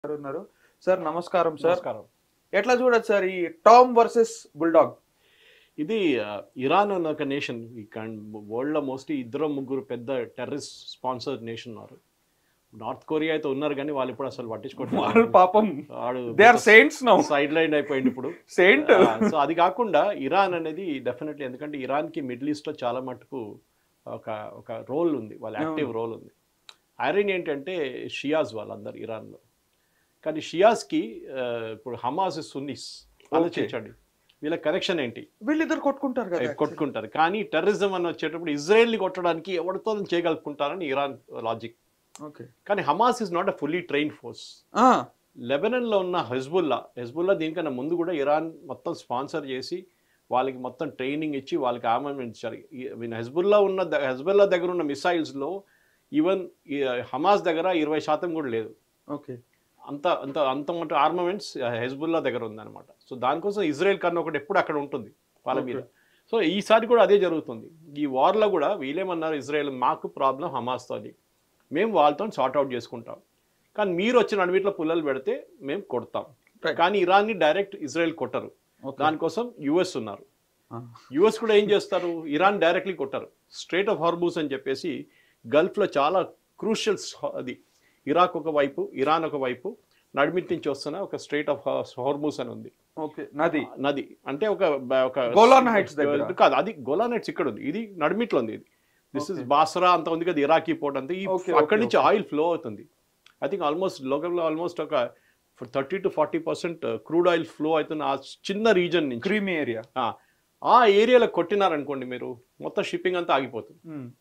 గారు ఉన్నారు సార్ నమస్కారం సార్ నమస్కారం ఎట్లా చూడొచ్చు సార్ ఈ టామ్ వర్సెస్ బుల్డాగ్ ఇది ఆ, ఇరాన్ అన్న ఒక నేషన్ ఈ వరల్డ్ లో మోస్ట్లీ ఇద్దరు ముగ్గురు పెద్ద టెర్రరిస్ట్ స్పాన్సర్ నేషన్ ఉన్నారు నార్త్ కొరియా అయితే ఉన్నారు కానీ వాళ్ళు ఇప్పుడు అసలు వాళ్ళు పట్టించుకోవట్లేదు పాపం వాడు they are saints now sideline అయిపోయింది ఇప్పుడు సెయింట్ సో అది కాకుండా ఇరాన్ అనేది డెఫినెట్లీ ఎందుకంటే ఇరాన్కి మిడిల్ ఈస్ట్లో చాలా మటుకు ఒక ఒక రోల్ ఉంది వాళ్ళ యాక్టివ్ అవును. రోల్ ఉంది ఐరన్ ఏంటంటే షియాస్ వాళ్ళందరు ఇరాన్లో కానీ షియాస్కి ఆ, ఇప్పుడు హమాస్ సున్నీస్ ఆలోచించండి వీళ్ళ కనెక్షన్ ఏంటి వీళ్ళిద్దరు కొట్టుకుంటారు కదా actually. కొట్టుకుంటారు కానీ టెర్రరిజం అని వచ్చేటప్పుడు ఇజ్రాయెల్ని కొట్టడానికి ఎవరితో చేయగలుగుకుంటారని ఇరాన్ లాజిక్ ఓకే కానీ Hamas is not a fully train force ఆ, లెబనన్లో ఉన్న హెజ్బుల్లా హెజ్బుల్లా దీనికన్నా ముందు కూడా ఇరాన్ మొత్తం స్పాన్సర్ చేసి వాళ్ళకి మొత్తం ట్రైనింగ్ ఇచ్చి వాళ్ళకి ఆర్మమెంట్ ఇచ్చారు ఈ- హెజ్బుల్లా ఉన్న ద- హెజ్బుల్లా దగ్గర ఉన్న మిసైల్స్లో ఈవెన్ హమాస్ దగ్గర ఇరవై శాతం కూడా లేదు ఓకే అంత అంత అంత మటు ఆర్మమెంట్స్ హెజ్బుల్లా దగ్గర ఉందన్నమాట సో దానికోసం ఇజ్రాయెల్ కన్నా ఒకటి ఎప్పుడు అక్కడ ఉంటుంది వాళ్ళ మీద Okay. సో ఈసారి కూడా అదే జరుగుతుంది ఈ వార్లో కూడా వీళ్ళేమన్నారు ఇజ్రాయెల్ మాకు ప్రాబ్లం హమాస్తో అని మేము వాళ్ళతో సార్ట్ అవుట్ చేసుకుంటాం కానీ మీరు వచ్చి నడిమిట్లో పుల్లలు పెడితే మేము కొడతాం Right. కానీ ఇరాన్ని డైరెక్ట్ ఇజ్రాయెల్ కొట్టరు ఓకే దానికోసం యుఎస్ ఉన్నారు ఆ, యుఎస్ కూడా ఏం చేస్తారు ఇరాన్ డైరెక్ట్లీ కొట్టరు స్ట్రేట్ ఆఫ్ హార్బూస్ అని చెప్పేసి గల్ఫ్లో చాలా క్రూషియల్ అది ఇరాక్ ఒక వైపు ఇరాన్ ఒక వైపు నడిమిట్ నుంచి వస్తున్న ఒక స్ట్రేట్ ఆఫ్ హార్మూస్ అని ఉంది ఓకే నది నది అంటే ఒక బ- ఒక గోలాన్ హైట్స్ దగ్గర. కాదు అది గోలాన్ హైట్స్ ఇక్కడ ఉంది ఇది నడిమిట్లో ఉంది ఇది దిస్ ఇస్ Okay. బాసరా అంత ఉంది కదా ఇరాకీ పోర్ట్ అంతా ఈ Okay, అక్కడి okay, నుంచి okay. ఆయిల్ ఫ్లో అవుతుంది ఐ థింక్ ఆల్మోస్ట్ లోకల్లో ఆల్మోస్ట్ ఒక thirty to forty percent crude oil flow అవుతున్న ఆ చిన్న రీజన్ నుంచి క్రీమీ ఏరియా ఆ, ఆ ఏరియాలో కొట్టినారనుకోండి మీరు మొత్తం షిప్పింగ్ అంతా ఆగిపోతుంది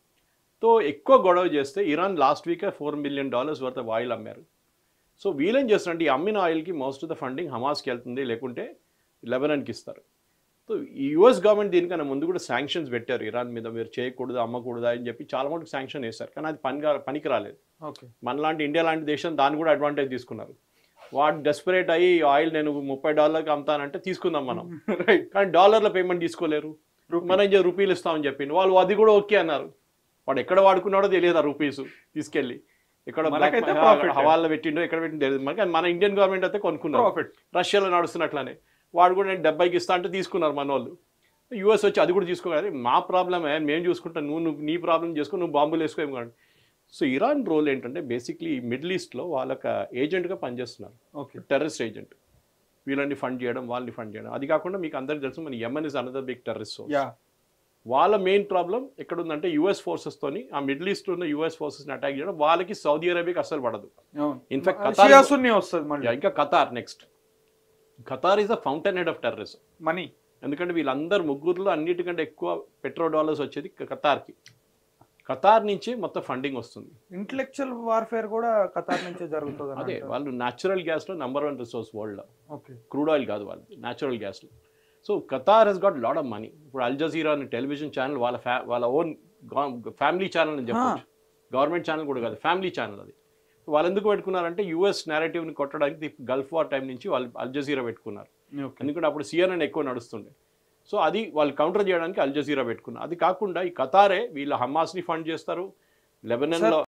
తో ఎక్కువ గొడవ చేస్తే Iran last week four million dollars worth of oil అమ్మారు సో వీళ్ళేం చేస్తారంటే ఈ అమ్మిన ఆయిల్కి మోస్ట్ ఆఫ్ ద ఫండింగ్ హమాస్కి వెళ్తుంది లేకుంటే లెబనాన్కి ఇస్తారు సో ఈ యుఎస్ గవర్నమెంట్ దీనికన్నా ముందు కూడా శాంక్షన్స్ పెట్టారు ఇరాన్ మీద మీరు చేయకూడదు అమ్మకూడదు అని చెప్పి చాలా మటుకు శాంక్షన్ వేశారు కానీ అది పనిగా పనికి రాలేదు ఓకే మనలాంటి ఇండియా లాంటి దేశం దాన్ని కూడా అడ్వాంటేజ్ తీసుకున్నారు వాడు డెస్పరేట్ అయ్యి ఆయిల్ నేను ముప్పై డాలర్కి అమ్ముతానంటే తీసుకుందాం మనం రైట్ కానీ డాలర్ల పేమెంట్ తీసుకోలేరు మనం ఏం రూపీలు ఇస్తామని చెప్పింది వాళ్ళు అది కూడా ఓకే అన్నారు వాడు ఎక్కడ వాడుకున్నాడో తెలియదు ఆ రూపీస్ తీసుకెళ్ళి ఇక్కడ మనకైతే profit. హవాల్లో పెట్టిండో ఎక్కడ పెట్టిండో తెలియదు మనకి మన ఇండియన్ గవర్నమెంట్ అయితే కొనుక్కున్నారు ప్రాఫిట్ రష్యాలో నడుస్తున్నట్లనే వాడు కూడా నేను డెబ్బైకి ఇస్తా అంటే తీసుకున్నారు మన వాళ్ళు యూఎస్ వచ్చి అది కూడా తీసుకోవాలి మా ప్రాబ్లమే మేము చూసుకుంటాం నువ్వు నువ్వు నీ ప్రాబ్లం చేసుకో నువ్వు బాంబులు వేసుకోలేము కాదు సో ఇరాన్ రోల్ ఏంటంటే బేసిక్లీ మిడిల్ ఈస్ట్లో వాళ్ళొక ఏజెంట్గా పనిచేస్తున్నారు ఓకే టెర్రరిస్ట్ ఏజెంట్ వీళ్ళని ఫండ్ చేయడం వాళ్ళని ఫండ్ చేయడం అది కాకుండా మీకు అందరికి తెలుసు మన Yemen is another big terrorist yeah వాళ్ళ మెయిన్ ప్రాబ్లం ఎక్కడ ఉందంటే యుఎస్ ఫోర్సెస్తోని ఆ మిడిల్ ఈస్ట్ ఉన్న యుఎస్ ఫోర్సెస్ని అటాక్ చేయడం వాళ్ళకి సౌదీ అరేబియాకి అస్సలు పడదు Infact, Qatar- షియాసున్ని వస్తుంది మళ్ళీ యా, ఇంకా Qatar next Qatar is the fountain head of terrorism money ఎందుకంటే వీళ్ళందరూ ముగ్గురులో అన్నిటికంటే ఎక్కువ పెట్రోల్ డాలర్స్ వచ్చేది ఖతార్కి ఖతార్ నుంచి మొత్తం ఫండింగ్ వస్తుంది ఇంటలెక్చువల్ వార్ఫేర్ కూడా ఖతార్ నుంచే జరుగుతుంది అదే వాళ్ళు న్యాచురల్ గ్యాస్లో నెంబర్ వన్ రిసోర్స్ వరల్డ్లో ఓకే క్రూడ్ ఆయిల్ కాదు వాళ్ళు న్యాచురల్ గ్యాస్లో so Qatar has got lot of money ఇప్పుడు అల్ జజీరా అనే టెలివిజన్ ఛానల్ వాళ్ళ ఫ్యా వాళ్ళ ఓన్ ఫ్యామిలీ ఛానల్ అని చెప్పొచ్చు గవర్నమెంట్ ఛానల్ కూడా కాదు ఫ్యామిలీ ఛానల్ అది వాళ్ళు ఎందుకు పెట్టుకున్నారంటే యూఎస్ నేరేటివ్ని కొట్టడానికి గల్ఫ్ వార్ టైం నుంచి వాళ్ళు అల్ జజీరా పెట్టుకున్నారు ఓకే ఎందుకంటే అప్పుడు సిఎన్ఎన్ ఎక్కువ నడుస్తుండే సో అది వాళ్ళు కౌంటర్ చేయడానికి అల్ జజీరా పెట్టుకున్నారు అది కాకుండా ఈ ఖతారే వీళ్ళ హమాస్ని ఫండ్ చేస్తారు లెబనన్లో